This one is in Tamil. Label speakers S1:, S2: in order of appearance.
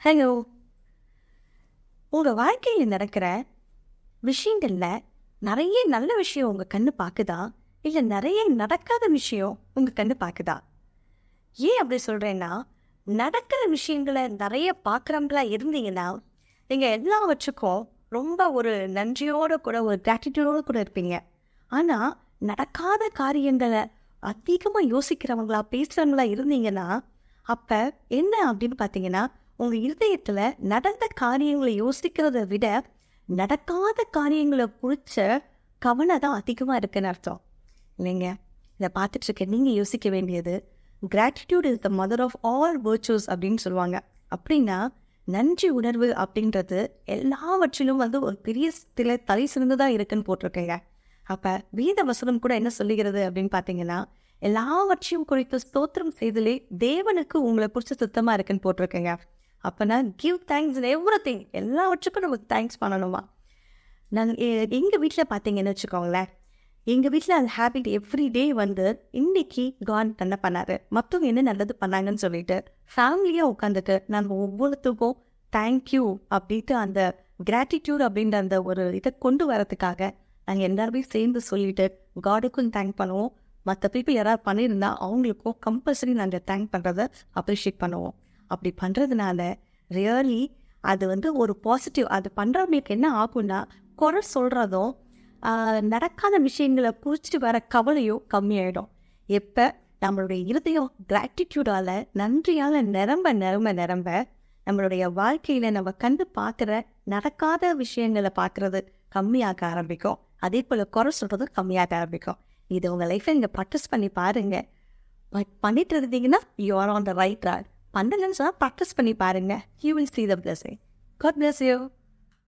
S1: ஹலோ உங்கள் வாழ்க்கையில் நடக்கிற விஷயங்களில் நிறைய நல்ல விஷயம் உங்கள் கண்ணு பார்க்குதா இல்லை நிறைய நடக்காத விஷயம் உங்கள் கண்ணு பார்க்குதா ஏன் அப்படி சொல்கிறேன்னா நடக்கிற விஷயங்களை நிறைய பார்க்குறவங்களா இருந்தீங்கன்னா நீங்கள் எல்லாவற்றுக்கும் ரொம்ப ஒரு நன்றியோடு கூட ஒரு கிராட்டிடியூடோடு கூட இருப்பீங்க ஆனால் நடக்காத காரியங்களை அதிகமாக யோசிக்கிறவங்களா பேசுகிறவங்களா இருந்தீங்கன்னா அப்போ என்ன அப்படின்னு பார்த்தீங்கன்னா உங்கள் இருதயத்தில் நடந்த காரியங்களை யோசிக்கிறத விட நடக்காத காரியங்களை குறித்த கவலை தான் அதிகமாக இருக்குன்னு அர்த்தம் இல்லைங்க இதை பார்த்துட்டு இருக்க நீங்கள் யோசிக்க வேண்டியது gratitude is the mother of all virtues அப்படின்னு சொல்லுவாங்க அப்படின்னா நன்றி உணர்வு அப்படின்றது எல்லாவற்றிலும் வந்து ஒரு பெரிய தில தலை சிறந்ததாக இருக்குன்னு போட்டிருக்கேங்க அப்போ வேத வசனம் கூட என்ன சொல்லுகிறது அப்படின்னு பார்த்தீங்கன்னா எல்லாவற்றையும் குறித்து ஸ்தோத்திரம் செய்தலே தேவனுக்கு உங்களை குறித்து சுத்தமாக இருக்குன்னு போட்டிருக்கேங்க அப்போனா கிவ் தேங்க்ஸ் எவ்ரி திங் எல்லாவற்றுக்கும் நமக்கு தேங்க்ஸ் பண்ணணுமா நாங்கள் எங்கள் வீட்டில் பார்த்தீங்கன்னு வச்சுக்கோங்களேன் எங்கள் வீட்டில் அந்த ஹேபிட் எவ்ரி டே வந்து இன்னைக்கு காட் என்ன பண்ணாரு மற்றவங்க என்ன நல்லது பண்ணாங்கன்னு சொல்லிட்டு ஃபேமிலியாக உட்காந்துட்டு நாங்கள் ஒவ்வொருத்துக்கும் தேங்க்யூ அப்படின்ட்டு அந்த கிராட்டிடியூட் அப்படின்ற அந்த ஒரு இதை கொண்டு வரதுக்காக நாங்கள் எல்லாருமே சேர்ந்து சொல்லிட்டு காடுக்கும் தேங்க் பண்ணுவோம் மற்ற பீப்புள் யாராவது பண்ணியிருந்தா அவங்களுக்கும் கம்பல்சரி நாங்கள் தேங்க் பண்ணுறத அப்ரிஷியேட் பண்ணுவோம் அப்படி பண்ணுறதுனால ரியலி அது வந்து ஒரு பாசிட்டிவ் அது பண்ணுறவங்களுக்கு என்ன ஆகும்னா குறை சொல்கிறதும் நடக்காத விஷயங்களை குறிச்சிட்டு வர கவலையும் கம்மியாயிடும் எப்போ நம்மளுடைய இருதயம் கிராட்டிடியூடால் நன்றியால் நிரம்ப நிரம்ப நிரம்ப நம்மளுடைய வாழ்க்கையில் நம்ம கண்டு பார்க்குற நடக்காத விஷயங்களை பார்க்குறது கம்மியாக ஆரம்பிக்கும் அதே போல் குறை சொல்கிறதும் கம்மியாக ஆரம்பிக்கும் இது உங்கள் லைஃப்பை நீங்கள் ப்ராக்டிஸ் பண்ணி பாருங்கள் பட் பண்ணிட்டு இருந்தீங்கன்னா you are on the right track பண்ணலன்னு சொன்னால் ப்ராக்டிஸ் பண்ணி பாருங்கள் you will see the blessing God bless you